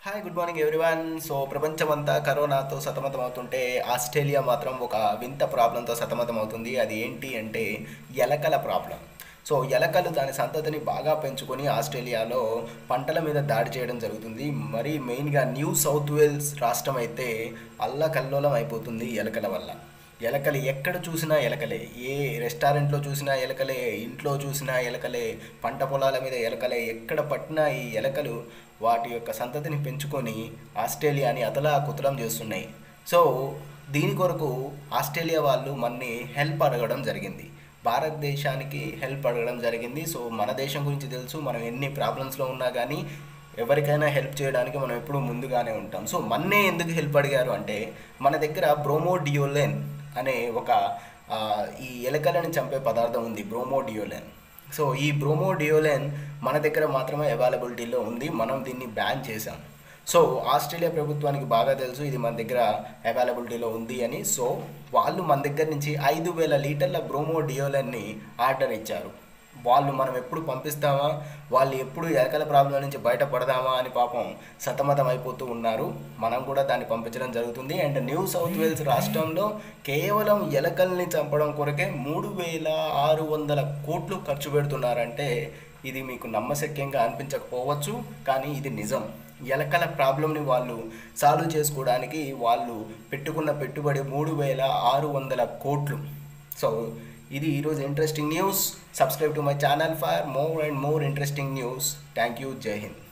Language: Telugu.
hi good morning everyone so ప్రపంచమంతా కరోనాతో సతమతం అవుతుంటే ఆస్ట్రేలియా మాత్రం ఒక వింత ప్రాబ్లంతో సతమతం అవుతుంది అది ఏంటి అంటే ఎలకల ప్రాబ్లం సో ఎలకలు దాని సంతతిని బాగా పెంచుకొని ఆస్ట్రేలియాలో పంటల మీద దాడి చేయడం జరుగుతుంది మరి మెయిన్గా న్యూ సౌత్ వేల్స్ రాష్ట్రం అయితే అల్లకల్లోలం అయిపోతుంది ఎలకల వల్ల ఎలకలు ఎక్కడ చూసినా ఎలకలే ఏ రెస్టారెంట్లో చూసినా ఎలకలే ఇంట్లో చూసినా ఎలకలే పంట పొలాల మీద ఎలకలే ఎక్కడ పట్టినా ఈ ఎలకలు వాటి యొక్క సంతతిని పెంచుకొని ఆస్ట్రేలియాని అతలా కుతలం చేస్తున్నాయి సో దీని కొరకు ఆస్ట్రేలియా వాళ్ళు మన్ని హెల్ప్ అడగడం జరిగింది భారతదేశానికి హెల్ప్ అడగడం జరిగింది సో మన దేశం గురించి తెలుసు మనం ఎన్ని ప్రాబ్లమ్స్లో ఉన్నా కానీ ఎవరికైనా హెల్ప్ చేయడానికి మనం ఎప్పుడూ ముందుగానే ఉంటాం సో మన్నే ఎందుకు హెల్ప్ అడిగారు అంటే మన దగ్గర బ్రోమోడియోలెన్ అనే ఒక ఆ, ఈ ఎలకలను చంపే పదార్థం ఉంది బ్రోమోడియోలెన్ సో ఈ బ్రోమోడియోలెన్ మన దగ్గర మాత్రమే అవైలబిలిటీలో ఉంది మనం దీన్ని బ్యాన్ చేసాం సో ఆస్ట్రేలియా ప్రభుత్వానికి బాగా తెలుసు ఇది మన దగ్గర అవైలబిలిటీలో ఉంది అని సో వాళ్ళు మన దగ్గర నుంచి ఐదు వేల లీటర్ల బ్రోమోడియోలెన్ని ఆర్డర్ ఇచ్చారు వాళ్ళు మనం ఎప్పుడు పంపిస్తామా వాళ్ళు ఎప్పుడు ఎలకల ప్రాబ్లం నుంచి బయటపడదామా అని పాపం సతమతం అయిపోతూ ఉన్నారు మనం కూడా దాన్ని పంపించడం జరుగుతుంది అండ్ న్యూ సౌత్ వేల్స్ రాష్ట్రంలో కేవలం ఎలకల్ని చంపడం కొరకే మూడు వేల ఆరు వందల కోట్లు ఖర్చు పెడుతున్నారంటే ఇది మీకు నమ్మశక్యంగా అనిపించకపోవచ్చు కానీ ఇది నిజం ఎలకల ప్రాబ్లంని వాళ్ళు సాల్వ్ చేసుకోవడానికి వాళ్ళు పెట్టుకున్న పెట్టుబడి మూడు వేల ఆరు వందల కోట్లు సో ఇది ఈరోజు interesting news subscribe to my channel for more and more interesting news thank you జై హింద్